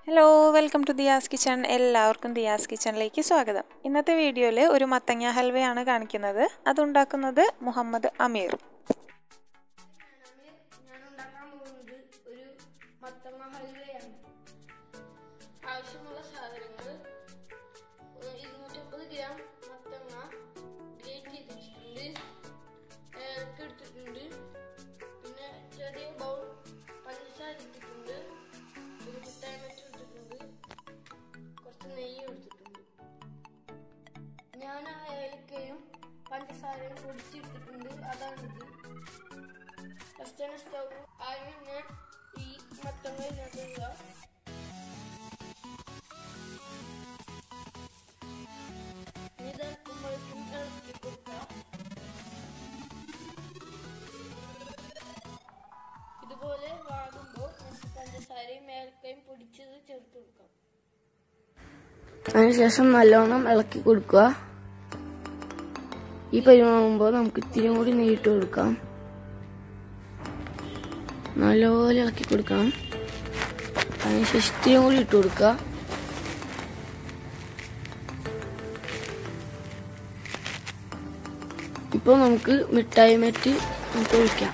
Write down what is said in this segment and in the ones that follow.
hello welcome to Diya's kitchen എല്ലാവർക്കും ദിയാസ് കിച്ചണിലേക്ക് സ്വാഗതം ഇന്നത്തെ വീഡിയോയിൽ ഒരു മത്തങ്ങ ഹൽവയാണ് കാണിക്കുന്നത് അതുണ്ടാക്കുന്നത് മുഹമ്മദ് അമീർ ഞാൻ ഉണ്ടാക്കാൻ പോകുന്നത് ഒരു മത്തങ്ങ ഹൽവയാണ് ആവശ്യമുള്ള സാധനങ്ങൾ ഏഹ് ഇരുന്നൂറ്റമ്പത് ഗ്രാം മത്തങ്ങ ഗ്രേറ്റ് ചെയ്ത് വെച്ചിട്ടുണ്ട് ഏലക്ക എടുത്തിട്ടുണ്ട് പിന്നെ ചെറിയ ബൗൾ പഞ്ചസാര എടുത്തിട്ടുണ്ട് ഒരു മുട്ടായി മറ്റ് എടുത്തിട്ടുണ്ട് കുറച്ച് നെയ്യും എടുത്തിട്ടുണ്ട് ഞാൻ ആ ഏലക്കയും പഞ്ചസാരയും പൊടിച്ചെടുത്തിട്ടുണ്ട് അതാണിത് ഫസ്റ്റ് തന്നെ സ്റ്റൗ ആദ്യം ഞാൻ ഈ മത്തങ്ങ ഇതിനകത്ത് ഇടുക ഇനി ഇത് ഇളക്കുമ്പോഴേക്കും ഇളക്കി കൊടുക്കുക ഇതുപോലെ വാടുമ്പോൾ നമുക്ക് പഞ്ചസാരയും ഏലക്കയും പൊടിച്ചത് ചേർത്ത് കൊടുക്കാം അതിനുശേഷം നല്ലോണം ഇളക്കി കൊടുക്കുക ഈ പരിമാവുമ്പോൾ നമുക്ക് ഇത്തിരി കൂടി നെയ്യിട്ട് കൊടുക്കാം നല്ലപോലെ ഇളക്കി കൊടുക്കണം അതിനുശേഷം ഇത്തിരി കൂടി ഇട്ട് കൊടുക്കുക ഇപ്പോൾ നമുക്ക് മിഠായി മറ്റ് നമുക്ക് ഒഴിക്കാം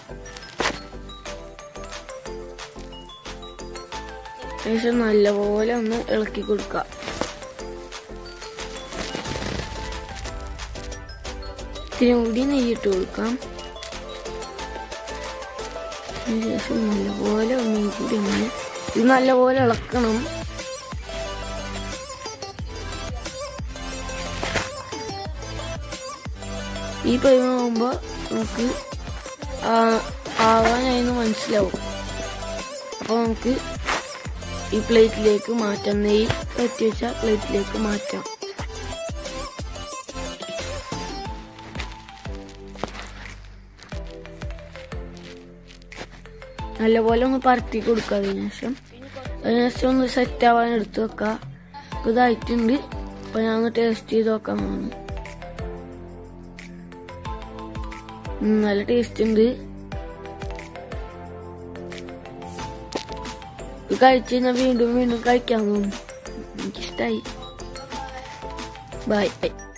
ശേഷം നല്ലപോലെ ഒന്ന് ഇളക്കി കൊടുക്കുക ഇത്തിരി കൂടി നെയ്യിട്ട് കൊടുക്കാം അതിനുശേഷം നല്ലപോലെ ഒന്നും കൂടി അങ്ങനെ ഇത് നല്ലപോലെ ഇളക്കണം ഈ പരിമാകുമ്പോൾ നമുക്ക് ആ- ആവാനായെന്ന് മനസ്സിലാവും അപ്പോൾ നമുക്ക് ഈ പ്ലേറ്റിലേക്ക് മാറ്റാം നെയ്യ് പറ്റി വെച്ച പ്ലേറ്റിലേക്ക് മാറ്റാം നല്ലപോലെ ഒന്ന് പരത്തി കൊടുക്കുക അതിനുശേഷം അതിനുശേഷം ഒന്ന് സെറ്റ് ആവാൻ എടുത്ത് വെക്കുക അപ്പൊ ഇതായിട്ടുണ്ട് അപ്പൊ ഞാൻ ഒന്ന് ടേസ്റ്റ് ചെയ്ത് നോക്കാൻ പോകുന്നു ഉം, നല്ല ടേസ്റ്റ് ഉണ്ട് ഇത് കഴിച്ച് കഴിഞ്ഞാൽ വീണ്ടും വീണ്ടും കഴിക്കാൻ തോന്നും എനിക്കിഷ്ടായി ബൈ ബൈ